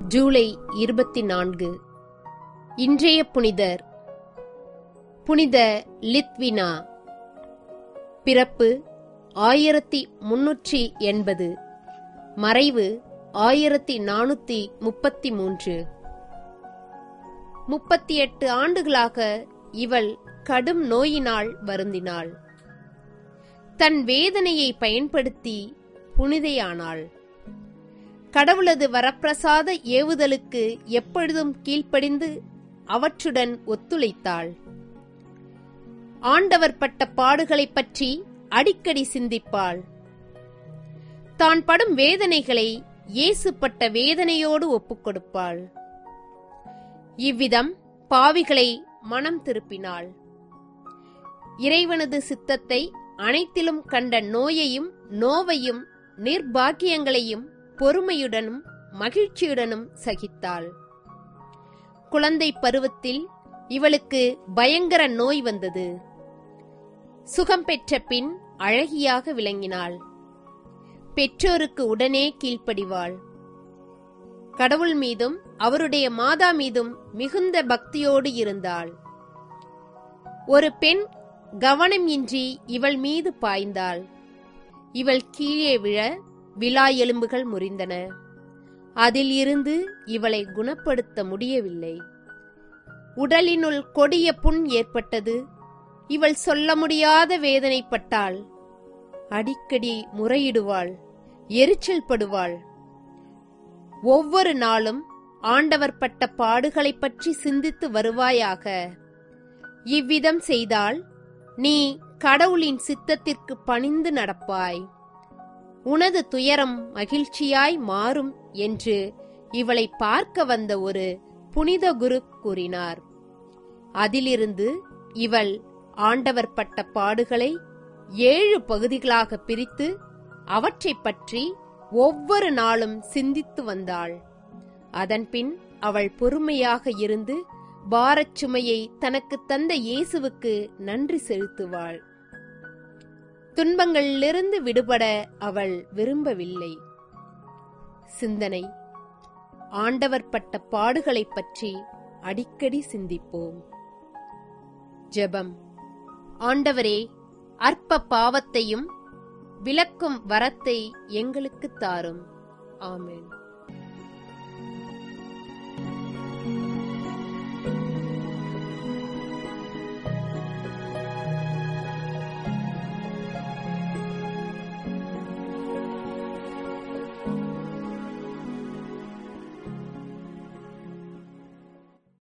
ஜூலை இருபத்தி நான்கு இன்றைய புனிதர் புனித லித்வினா பிறப்பு ஆயிரத்தி முன்னூற்றி எண்பது மறைவு ஆயிரத்தி நானூத்தி முப்பத்தி மூன்று முப்பத்தி எட்டு ஆண்டுகளாக இவள் கடும் நோயினால் வருந்தினாள் தன் வேதனையை பயன்படுத்தி புனிதையானாள் கடவுளது வரப்பிரசாத ஏவுதலுக்கு எப்பொழுதும் கீழ்ப்படிந்து அவற்றுடன் ஒத்துழைத்தாள் ஆண்டவர் பட்ட பாடுகளைப் பற்றி அடிக்கடி சிந்திப்பாள் தான் படும் வேதனைகளை இயேசு பட்ட வேதனையோடு ஒப்புக்கொடுப்பாள் இவ்விதம் பாவிகளை மனம் திருப்பினாள் இறைவனது சித்தத்தை அனைத்திலும் கண்ட நோயையும் நோவையும் நிர்பாக்கியங்களையும் பொறுமையுடனும் மகிழ்ச்சியுடனும் சகித்தாள் குழந்தை பருவத்தில் இவளுக்கு பயங்கர நோய் வந்தது சுகம் பெற்ற பின் அழகியாக விளங்கினாள் பெற்றோருக்கு உடனே கீழ்ப்படிவாள் கடவுள் மீதும் அவருடைய மாதா மீதும் மிகுந்த பக்தியோடு இருந்தாள் ஒரு பெண் கவனம் இன்றி இவள் மீது பாய்ந்தாள் இவள் கீழே விழ விழா எலும்புகள் முறிந்தன அதில் இருந்து இவளை குணப்படுத்த முடியவில்லை உடலினுள் கொடிய புண் ஏற்பட்டது இவள் சொல்ல முடியாத வேதனைப்பட்டாள் அடிக்கடி முறையிடுவாள் எரிச்சல் படுவாள் ஒவ்வொரு நாளும் ஆண்டவர் பட்ட பாடுகளைப் பற்றி சிந்தித்து வருவாயாக இவ்விதம் செய்தால் நீ கடவுளின் சித்தத்திற்கு பணிந்து நடப்பாய் உனது துயரம் மகிழ்ச்சியாய் மாறும் என்று இவளை பார்க்க வந்த ஒரு புனித குரு கூறினார் அதிலிருந்து இவள் ஆண்டவர் பட்ட பாடுகளை ஏழு பகுதிகளாக பிரித்து அவற்றைப் பற்றி ஒவ்வொரு நாளும் சிந்தித்து வந்தாள் அதன்பின் அவள் பொறுமையாக இருந்து பாரச் சுமையை தனக்கு தந்த இயேசுவுக்கு நன்றி செலுத்துவாள் துன்பங்களிலிருந்து விடுபட அவள் விரும்பவில்லை சிந்தனை ஆண்டவர் பட்ட பாடுகளைப் பற்றி அடிக்கடி சிந்திப்போம் ஜெபம் ஆண்டவரே அற்ப பாவத்தையும் விளக்கும் வரத்தை எங்களுக்குத் தாரும் ஆமென்